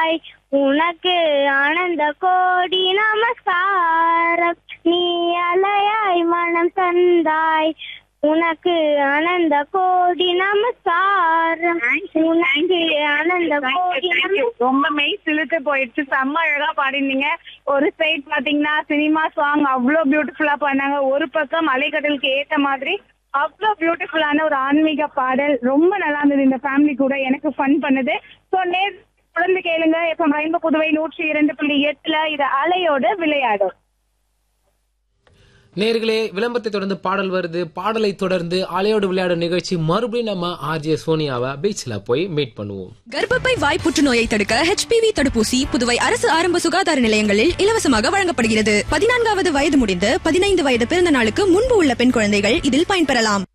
தந்தாய் உனக்கு ஆனந்த கோடி நமஸ்காரம் நீ அலையாய் மனம் தந்தாய் உனக்கு ஆனந்த கோடி நமஸ்காரம் உனக்கு ஆனந்த கோடி நமஸ்காரம் ரொம்ப மெய் சிலுத்து போயிடுச்சு செம்ம அழகா பாடினீங்க ஒரு சைட் பாத்தீங்கன்னா சினிமா சாங் அவ்வளோ பியூட்டிஃபுல்லா பண்ணாங்க ஒரு பக்கம் அலைக்கடலுக்கு ஏத்த மாதிரி அவ்வளோ பியூட்டிஃபுல்லான ஒரு ஆன்மீக பாடல் ரொம்ப நல்லா இருந்தது இந்த ஃபேமிலி கூட எனக்கு ஃபன் பண்ணுது ஸோ நேர் தொடர்ந்து கேளுங்க இப்போ ரெயின்போ புதுவை நூற்றி இரண்டு புள்ளி எட்டுல இது அலையோட விளையாடும் நேர்களே விளம்பரத்தை தொடர்ந்து பாடல் வருது பாடலை தொடர்ந்து அலையோடு விளையாடும் நிகழ்ச்சி மறுபடியும் நம்ம ஆர்ஜே சோனியாவை பீச்ல போய் மீட் பண்ணுவோம் கர்ப்பப்பை வாய் புற்றுநோயை தடுக்க ஹெச்பிவி தடுப்பூசி புதுவை அரசு ஆரம்ப சுகாதார நிலையங்களில் இலவசமாக வழங்கப்படுகிறது பதினான்காவது வயது முடிந்து பதினைந்து வயது பிறந்த நாளுக்கு முன்பு உள்ள பெண் குழந்தைகள் இதில் பயன்பெறலாம்